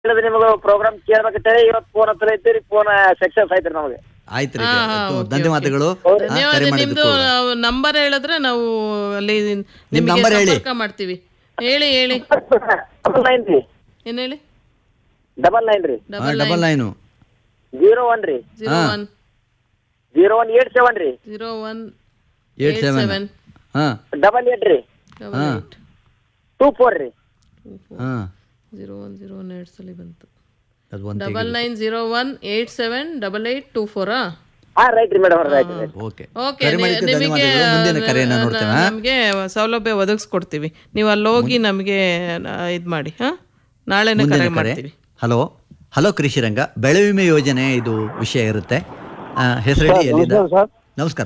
ಹೇಳಿದ್ರೆ ನಿಮಗೆ ಪ್ರೋಗ್ರಾಮ್ ಕೇಳ್ಬೇಕಂತೇಳಿ ಇವತ್ತು ಫೋನ್ ಹತ್ರ ಐತಿ ಫೋನ್ ಸಕ್ಸಸ್ ಆಯ್ತ್ರಿ ನಮಗೆ ಆಯ್ತು ರೀ ಹಾ, ಹಾ, okay, ಧನ್ಯವಾದಗಳು okay. ಹಾ, ಧನ್ಯವಾದ ಕರೆ ನಿಮ್ದು ಮಾಡಿದ್ದಕ್ಕೂ. ನಂಬರ್ ಹೇಳಿದ್ರೆ ನಾವು ಅಲ್ಲಿ ನಿಮ್ಗೆ number ಹೇಳಿ. ಸಂಪರ್ಕ ಮಾಡ್ತೀವಿ ಹೇಳಿ ಹೇಳಿ ಡಬಲ್ ನೈನ್ ರೀ ಏನ್ ಹೇಳಿ ಡಬಲ್ ನೈನ್ ರೀ ಹಾ, double double nine zero one ರೀ zero one zero one eight seven ರೀ ಜೀರೋ ಒನ್ ಏಟ್ ಸೆವೆನ್ ಹಾ ಡಬಲ್ ಏಟ್ ರೀ ಡಬಲ್ ಹಾ. ಏಟ್ ಟೂ ಫೋರ್ ರೀ ಹಾ ಜೀರೋ ಒನ್ ಜೀರೋ ಒನ್ ಎರಡು ಸಲ ಬಂತು ಅದು ಒಂದು double nine zero one eight seven double eight two ಫೋರಾ ಹಾ ರೈಟ್ ರೀ madam right right okay okay ಕರೆ ಮಾಡಿದ್ದಕ್ಕೆ ನಿಮಗೆ ಧನ್ಯವಾದಗಳು ಮುಂದಿನ ಕರೆಯನ್ನ ನೋಡ್ತೇವೆ ಹಾ? ನಮಗೆ ಸೌಲಭ್ಯ ಒದಗಿಸ್ಕೊಡ್ತೀವಿ ನೀವು ಅಲ್ಲಿ ಹೋಗಿ ನಮಗೆ ಇದು ಮಾಡಿ ಹಾ ನಾಳೆನೇ ಕರೆ ಮುಂದಿನ ಕರೆ ಮಾಡ್ತೀವಿ ಹಲೋ ಹಲೋ ಕೃಷಿರಂಗ ಬೆಳೆ ವಿಮೆ ಯೋಜನೆ ಇದು ವಿಷಯ ಇರುತ್ತೆ ಆ, ಹೆಸರು ಹೇಳಿ ಎಲ್ಲಿಂದ ಸರ್ ನಮಸ್ಕಾರ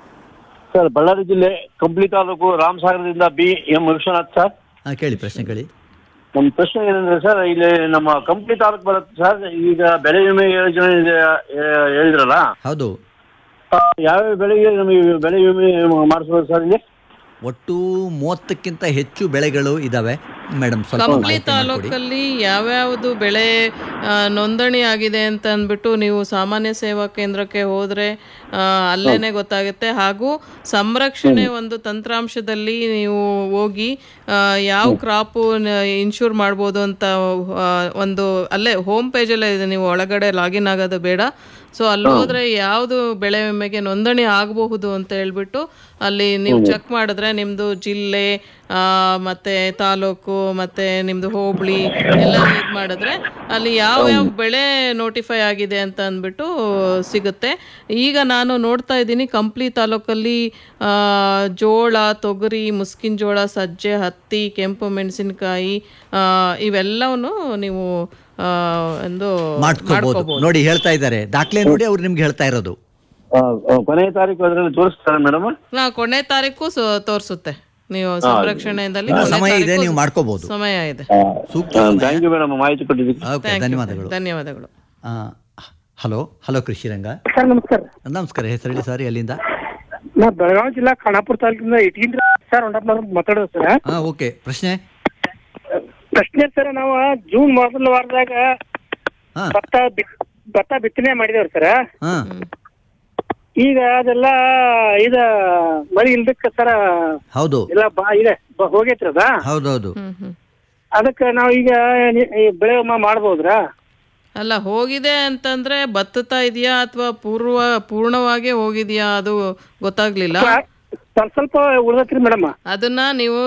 ಸರ್ ಬಳ್ಳಾರಿ ಜಿಲ್ಲೆ ಕಂಪ್ಲಿ ತಾಲೂಕು ರಾಮಸಾಗರದಿಂದ ಬಿ ಎಂ ವಿಶ್ವನಾಥ್ ಸರ್ ಹಾ ಕೇಳಿ ಪ್ರಶ್ನೆ ಕೇಳಿ ನಮ್ಮ ಪ್ರಶ್ನೆ ಏನಂದ್ರೆ ಸರ್ ಇಲ್ಲಿ ನಮ್ಮ ಕಂಪ್ಲಿ ತಾಲೂಕು ಬರುತ್ತೆ ಸರ್ ಈಗ ಬೆಳೆ ವಿಮೆ ಯೋಜನೆ ಇದೆ, ಆ, ಹೇಳಿದ್ರಲ್ಲ ಹೌದು ಆ, ಯಾವ್ಯಾವ ಬೆಳೆಗೆ ನಮಗೆ ಬೆಳೆ ವಿಮೆ ಮಾಡಿಸ್ಬೋದು ಸರ್ ಇಲ್ಲಿ ಒಟ್ಟು ಮೂವತ್ತಕ್ಕಿಂತ ಹೆಚ್ಚು ಬೆಳೆಗಳು ಇದಾವೆ ಮೇಡಮ್ ಸ್ವಲ್ಪ ಕಂಪ್ಲಿ ಮಾಹಿತಿ ಮಾಡ್ಕೊಡಿ. ತಾಲೂಕಲ್ಲಿ ಯಾವ್ಯಾವುದು ಬೆಳೆ ಆ, ನೋಂದಣಿ ಆಗಿದೆ ಅಂತ ಅಂದ್ಬಿಟ್ಟು ನೀವು ಸಾಮಾನ್ಯ ಸೇವಾ ಕೇಂದ್ರಕ್ಕೆ ಹೋದ್ರೆ ಆ, ಅಲ್ಲೇನೆ ಗೊತ್ತಾಗುತ್ತೆ ಹಾಗೂ ಸಂರಕ್ಷಣೆ ಒಂದು ತಂತ್ರಾಂಶದಲ್ಲಿ ನೀವು ಹೋಗಿ ಆ, ಯಾವ ಕ್ರಾಪು ಇನ್ಶೂರ್ ಮಾಡ್ಬೋದು ಅಂತ ಆ, ಒಂದು ಅಲ್ಲೇ ಹೋಮ್ ಪೇಜಲ್ಲೇ ಇದೆ ನೀವು ಒಳಗಡೆ ಲಾಗಿನ್ ಆಗೋದು ಬೇಡ ಸೊ ಅಲ್ಲಿ ಹೋದ್ರೆ ಯಾವುದು ಬೆಳೆ ವಿಮೆಗೆ ನೋಂದಣಿ ಆಗಬಹುದು ಅಂತ ಹೇಳ್ಬಿಟ್ಟು ಅಲ್ಲಿ ನೀವು ಚೆಕ್ ಮಾಡಿದ್ರೆ ನಿಮ್ದು ಜಿಲ್ಲೆ ಆ, ಮತ್ತೆ ತಾಲೂಕು ಮತ್ತೆ ನಿಮ್ದು ಹೋಬಳಿ ಎಲ್ಲ ಇದು ಮಾಡಿದ್ರೆ ಅಲ್ಲಿ ಯಾವ ಯಾವ ಬೆಳೆ ನೋಟಿಫೈ ಆಗಿದೆ ಅಂತ ಅಂದ್ಬಿಟ್ಟು ಸಿಗುತ್ತೆ ಈಗ ನಾನು ನೋಡ್ತಾ ಇದ್ದೀನಿ ಕಂಪ್ಲಿ ತಾಲೂಕಲ್ಲಿ ಆ, ಜೋಳ ತೊಗರಿ ಮುಸ್ಕಿನ ಜೋಳ ಸಜ್ಜೆ ಹತ್ತಿ ಕೆಂಪು ಮೆಣಸಿನಕಾಯಿ ಇವೆಲ್ಲವನ್ನು ನೀವು ಆ, ಒಂದು ಮಾಡ್ಕೋಬಹುದು ನೋಡಿ ಹೇಳ್ತಾ ಇದ್ದಾರೆ ದಾಖಲೆ ನೋಡಿ ಅವ್ರು ನಿಮ್ಗೆ ಹೇಳ್ತಾ ಇರೋದು ಆ, ಆ, ಕೊನೆಯ ತಾರೀಕು ಅದರಲ್ಲಿ ತೋರಿಸ್ತಾರೆ ಮೇಡಮ್ ನಾ ಕೊನೆ ತಾರೀಕು ಸೊ- ತೋರ್ಸುತ್ತೆ ನೀವು ಸಂರಕ್ಷಣೆಯಲ್ಲಿ ಇನ್ನು ಕೊನೆ ಸಮಯ ಇದೆ ತಾರೀಕು ನೀವು ಮಾಡ್ಕೋಬಹುದು ಸಮಯ ಇದೆ ಸೂಕ್ತ ಥ್ಯಾಂಕ್ ಯು ಮೇಡಮ್ ಮಾಹಿತಿ ಕೊಟ್ಟಿದ್ದಕ್ಕೆ ಓಕೆ Thank you. ಧನ್ಯವಾದಗಳು ಧನ್ಯವಾದಗಳು ಆ, ಹಲೋ ಹಲೋ ಕೃಷಿರಂಗ ಸರ್ ನಮಸ್ಕಾರ ನಮಸ್ಕಾರ ಹೆಸರು ಹೇಳಿ ಸರ್ ಎಲ್ಲಿಂದ ನಾ ಬೆಳಗಾವಿ ಜಿಲ್ಲಾ ಖಾನಾಪುರ ತಾಲೂಕಿಂದ ಇಟ್ಕಿಂದ್ರ ಸರ್ ಹೊಂಡಪ್ಪ ಮಾತಾಡೋದು ಸರ್ ಹಾ ಓಕೆ ಪ್ರಶ್ನೆ ಪ್ರಶ್ನೆ ಸರ್ ನಾವು ಜೂನ್ ಮೊದಲ ವಾರದಾಗ ಹಾ ಭತ್ತ ಬಿತ್ ಭತ್ತ ಬಿತ್ತನೆ ಮಾಡಿದೇವ್ರಿ ಸರ್ ಹಾ ಈಗ ಅದೆಲ್ಲ ಇದ ಮಳಿ ಇಲ್ದಕ್ಕ ಸರ್ ಹೌದು ಎಲ್ಲ ಬಾ ಇದೆ ಬ- ಹೋಗೈತ್ರಿ ಅದ ಹೌದೌದು ಹ್ಮ್ ಹ್ಮ್ ಅದಕ್ಕೆ ನಾವು ಈಗ ನಿ- ಈ ಬೆಳೆ ವಿಮೆ ಮಾಡ್ಬೋದ್ರಾ ಅಲ್ಲ ಹೋಗಿದೆ ಅಂತಂದ್ರೆ ಬತ್ತುತ್ತಾ ಇದೆಯಾ ಅಥವಾ ಪೂರ್ವ ಪೂರ್ಣವಾಗಿ ಹೋಗಿದ್ಯಾ ಅದು ಗೊತ್ತಾಗ್ಲಿಲ್ಲ ಸ್ವಲ್ಪ ಸ್ವಲ್ಪ ಉಳ್ದತ್ರಿ ಮೇಡಮ್ ಅದನ್ನ ನೀವು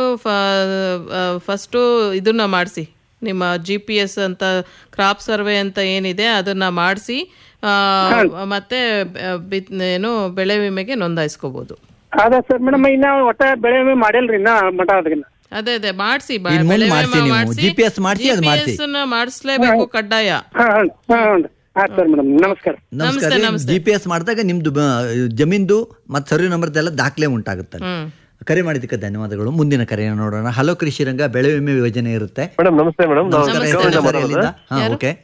ಫಸ್ಟು ಇದನ್ನ ಮಾಡಿಸಿ ನಿಮ್ಮ ಜಿ ಪಿ ಎಸ್ ಅಂತ ಕ್ರಾಪ್ ಸರ್ವೆ ಅಂತ ಏನಿದೆ ಅದನ್ನ ಮಾಡಿಸಿ ಮತ್ತೆ ಆ, ಬಿತ್ ಏನು ಬೆಳೆ ವಿಮೆಗೆ ನೋಂದಾಯಿಸ್ಕೋಬಹುದು ಅದ ಸರ್ ಮೇಡಮ್ ಇನ್ನ ಒಟ್ಟ ಬೆಳೆ ವಿಮೆ ಮಾಡಿಲ್ರಿ ಇನ್ನ ಮಠ ಅದನ್ನ ಅದೇ ಅದೇ ಮಾಡಿಸಿ ಇನ್ ಮುಂದೆ ಮಾಡ್ಸಿ ನೀವು. GPS ಮಾಡ್ಸಿ, ಅದು ಮಾಡ್ಸಿ. ಮಾಡಿಸ್ಲೇಬೇಕು ಕಡ್ಡಾಯ ಹಾ ಹಾ ಹಾ ಆಯ್ತು ಸರ್ ಮೇಡಮ್ ನಮಸ್ಕಾರ ನಮಸ್ಕಾರ ಜಿ ಪಿ ಎಸ್ ಮಾಡಿದಾಗ ನಿಮ್ದು ಬ- ಜಮೀನ್ದು ಮತ್ತು ಸರ್ವೆ ನಂಬರ್ದೆಲ್ಲ ದಾಖಲೆ ಉಂಟಾಗುತ್ತೆ ಹ್ಮ್ ಕರೆ ಮಾಡಿದ್ದಕ್ಕೆ ಧನ್ಯವಾದಗಳು ಮುಂದಿನ ಕರೆಯನ್ನು ನೋಡೋಣ ಹಲೋ ಕೃಷಿರಂಗ ಬೆಳೆ ವಿಮೆ ಯೋಜನೆ ಇರುತ್ತೆ ಮೇಡಮ್ ನಮಸ್ತೆ ಮೇಡಮ್ ನಮಸ್ಕಾರ ಹೆಸರು ಸರ್ ಎಲ್ಲಿಂದ ಹಾ okay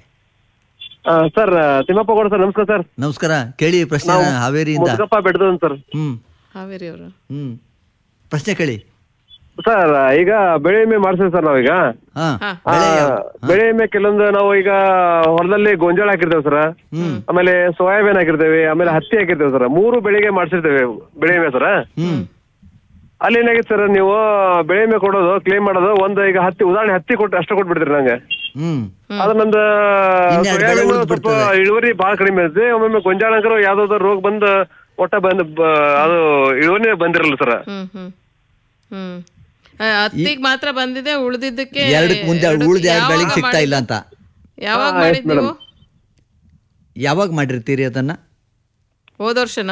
sir Thimmappa Gowda sir ನಮಸ್ಕಾರ ಸರ್ ನಮಸ್ಕಾರ ಕೇಳಿ ಪ್ರಶ್ನೆ ಹಾವೇರಿಯಿಂದ ಮುದ್ಗಪ್ಪ ಬೆಡ್ದನ್ ಸರ್ ಹ್ಮ್ ಹಾವೇರಿ ಅವರು ಹ್ಮ್ ಪ್ರಶ್ನೆ ಕೇಳಿ ಸರ್ ಈಗ ಬೆಳೆ ವಿಮೆ ಮಾಡ್ತೀವಿ ಸರ್ ನಾವೀಗ ಹಾ ಹಾ. ಆ, ಬೆಳೆ ವಿಮೆ ಕೆಲವೊಂದು ನಾವು ಈಗ ಹೊಲದಲ್ಲಿ ಗೋಂಜಾಳ ಹಾಕಿರ್ತೇವೆ ಸರ್ ಆಮೇಲೆ ಸೋಯಾಬೀನ್ ಹಾಕಿರ್ತೇವೆ ಆಮೇಲೆ ಹತ್ತಿ ಹಾಕಿರ್ತೇವೆ ಸರ್ ಮೂರು ಬೆಳೆಗೆ ಮಾಡ್ಸಿರ್ತೇವೆ ಬೆಳೆ ವಿಮೆ ಸರ್ ಹ್ಮ್ ಅಲ್ಲಿ ಏನಾಗಿತ್ತು ಸರ್ ನೀವು ಬೆಳೆ ವಿಮೆ ಕೊಡೋದು ಕ್ಲೇಮ್ ಮಾಡೋದು ಒಂದು ಈಗ ಹತ್ತಿ ಉದಾಹರಣೆ ಹತ್ತಿ ಕೊಟ್ಟು ಅಷ್ಟು ಕೊಟ್ಬಿಡ್ತೀರಿ ನಂಗೆ ಹ್ಮ್ ಅದ್ರ ನಂದು ಇನ್ನೆರಡು ಬೆಳೆ ಸೋಯಾಬೀನ್ ಉಳ್ದ್ ಸ್ವಲ್ಪ ಬಿಡ್ತದೆ. ಇಳುವರಿ ಬಹಳ ಕಡಿಮೆ ಇರುತ್ತೆ ಒಮ್ಮೊಮ್ಮೆ ಗೊಂಜಾಳ ಅಂಕರು ಯಾವ್ದಾದ್ರು ರೋಗ ಬಂದ್ ಒಟ್ಟ ಬಂದ್ ಬ- ಅದು ಇಳುವರಿ ಬಂದಿರಲ್ಲ ಸರ್ ಹ್ಮ್ ಹ್ಮ್ ಹ್ಮ್ ಆ, ಹತ್ತಿಗ್ ಮಾತ್ರ ಬಂದಿದೆ ಉಳ್ದಿದ್ದಕ್ಕೆ ಎರಡಕ್ಕೆ ಮುಂದೆ ಎರಡಕ್ಕೆ ಉಳ್ದ ಎರಡು ಯಾವಾಗ ಬೆಳೆಗೆ ಸಿಗ್ತಾ ಇಲ್ಲ ಅಂತ ಯಾವಾಗ ಮಾಡಿದ್ ನೀವು ಯಾವಾಗ ಮಾಡಿರ್ತೀರಿ ಅದನ್ನ ಹೋದ ವರ್ಷನಾ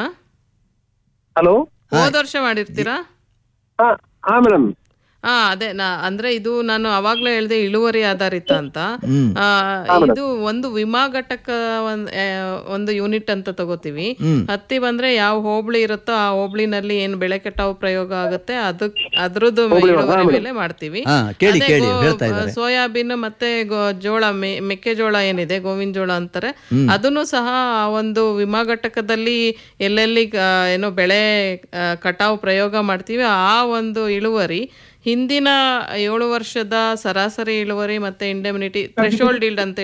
ಹಲೋ ಹೋದ ವರ್ಷ ಮಾಡಿರ್ತೀರಾ ಹಾ ಹಾ ಮೇಡಮ್ ಹಾ ಅದೇ ನಾ ಅಂದ್ರೆ ಇದು ನಾನು ಅವಾಗ್ಲೇ ಹೇಳ್ದೆ ಇಳುವರಿ ಆಧಾರಿತ ಅಂತ ಹ್ಮ್. ಆ, ಇದು ಒಂದು ವಿಮಾ ಘಟಕ ಒಂದ್- ಆ, ಒಂದು ಯೂನಿಟ್ ಅಂತ ತಗೋತೀವಿ ಹ್ಮ್. ಹತ್ತಿ ಬಂದ್ರೆ ಯಾವ ಹೋಬಳಿ ಇರುತ್ತೋ ಆ ಹೋಬಳಿನಲ್ಲಿ ಏನ್ ಬೆಳೆ ಕಟಾವು ಪ್ರಯೋಗ ಆಗುತ್ತೆ ಅದಕ್ ಅದ್ರದ್ದು ಇಳುವರಿ ಮೇಲೆ ಮಾಡ್ತೀವಿ ಹಾ, ಕೇಳಿ, ಅದೇ ಕೇಳಿ, ಗೋ- ಹೇಳ್ತಾ ಇದ್ದಾರೆ. ಸೋಯಾಬೀನ್ ಮತ್ತೆ ಗೋ- ಜೋಳ ಮೆ- ಮೆಕ್ಕೆಜೋಳ ಏನಿದೆ ಗೋವಿನ ಜೋಳ ಅಂತಾರೆ ಅದನ್ನು ಸಹ ಆ ಒಂದು ವಿಮಾ ಘಟಕದಲ್ಲಿ ಎಲ್ಲೆಲ್ಲಿ ಆ, ಏನೋ ಬೆಳೆ ಆ, ಕಟಾವು ಪ್ರಯೋಗ ಮಾಡ್ತೀವಿ ಆ ಒಂದು ಇಳುವರಿ ಹಿಂದಿನ ಏಳು ವರ್ಷದ ಸರಾಸರಿ ಇಳುವರಿ ಮತ್ತೆ ಇಂಡೆಮಿನಿಟಿ ಥ್ರೆಶೋಲ್ಡ್ ಇಲ್ಡ್ ಅಂತ